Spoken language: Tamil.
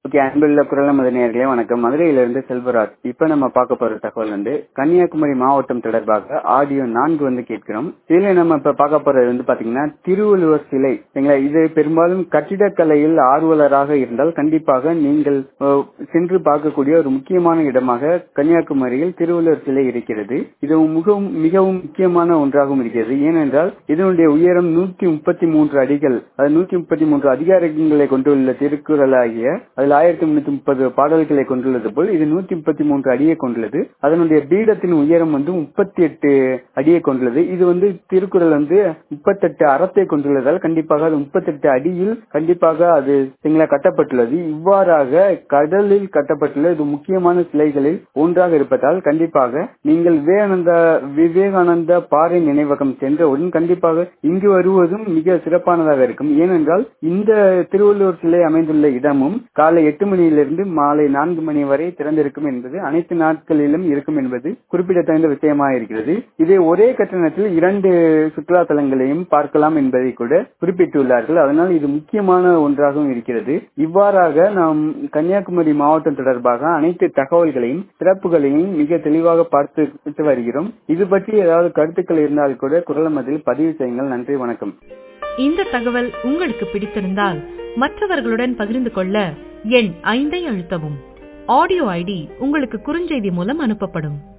ஓகே அன்புள்ள குரல் மதனியர்களே வணக்கம் மதுரையிலிருந்து செல்வராஜ் இப்ப நம்ம பார்க்க போற தகவல் வந்து கன்னியாகுமரி மாவட்டம் தொடர்பாக ஆடியோ நான்கு வந்து கேட்கிறோம் இதுல நம்ம இப்ப பார்க்க போறது வந்து பாத்தீங்கன்னா திருவள்ளுவர் சிலை சரிங்களா இது பெரும்பாலும் கட்டிடக்கலையில் ஆர்வலராக இருந்தால் கண்டிப்பாக நீங்கள் அஹ், சென்று பார்க்கக்கூடிய ஒரு முக்கியமான இடமாக கன்னியாகுமரியில் திருவள்ளுவர் சிலை இருக்கிறது இது மிகவும் மிகவும் முக்கியமான ஒன்றாகவும் இருக்கிறது ஏனென்றால் இதனுடைய உயரம் நூற்றி முப்பத்தி மூன்று அடிகள் அது நூற்றி முப்பத்தி மூன்று அதிகாரங்களை கொண்டுள்ள திருக்குறள் ஆகிய அதில் ஆயிரத்தி முன்னூத்தி முப்பது பாடல்களை கொண்டுள்ளது போல் இது நூத்தி முப்பத்தி மூன்று அடியை கொண்டுள்ளது அதனுடைய பீடத்தின் உயரம் வந்து முப்பத்தி எட்டு அடியை கொண்டுள்ளது இது வந்து திருக்குறள் வந்து முப்பத்தெட்டு அறத்தை கொண்டுள்ளதால் கண்டிப்பாக அது முப்பத்தெட்டு அடியில் கண்டிப்பாக அது சரிங்களா கட்டப்பட்டுள்ளது இவ்வாறாக கடலில் கட்டப்பட்டுள்ள இது முக்கியமான சிலைகளில் ஒன்றாக இருப்பதால் கண்டிப்பாக நீங்கள் விவேகானந்த விவேகானந்த பாறை நினைவகம் சென்றவுடன் கண்டிப்பாக இங்கு வருவதும் மிக சிறப்பானதாக இருக்கும் ஏனென்றால் இந்த திருவள்ளுவர் சிலை அமைந்துள்ள இடமும் காலை எட்டு மணியிலிருந்து மாலை நான்கு மணி வரை திறந்திருக்கும் என்பது அனைத்து நாட்களிலும் இருக்கும் என்பது குறிப்பிடத்தகுந்த விஷயமாக இருக்கிறது இதை ஒரே கட்டணத்தில் இரண்டு சுற்றுலா தலங்களையும் பார்க்கலாம் என்பதை கூட குறிப்பிட்டுள்ளார்கள் அதனால் இது முக்கியமான ஒன்றாகவும் இருக்கிறது இவ்வாறாக நாம் கன்னியாகுமரி மாவட்டம் தொடர்பாக அனைத்து தகவல்களையும் சிறப்புகளையும் மிக தெளிவாக பார்த்து வருகிறோம் இது பற்றி ஏதாவது கருத்துக்கள் இருந்தால் கூட குரல் மதில் பதிவு செய்யுங்கள் நன்றி வணக்கம் இந்த தகவல் உங்களுக்கு பிடித்திருந்தால் மற்றவர்களுடன் பகிர்ந்து கொள்ள எண் ஐந்தை அழுத்தவும் ஆடியோ ஐடி உங்களுக்கு குறுஞ்செய்தி மூலம் அனுப்பப்படும்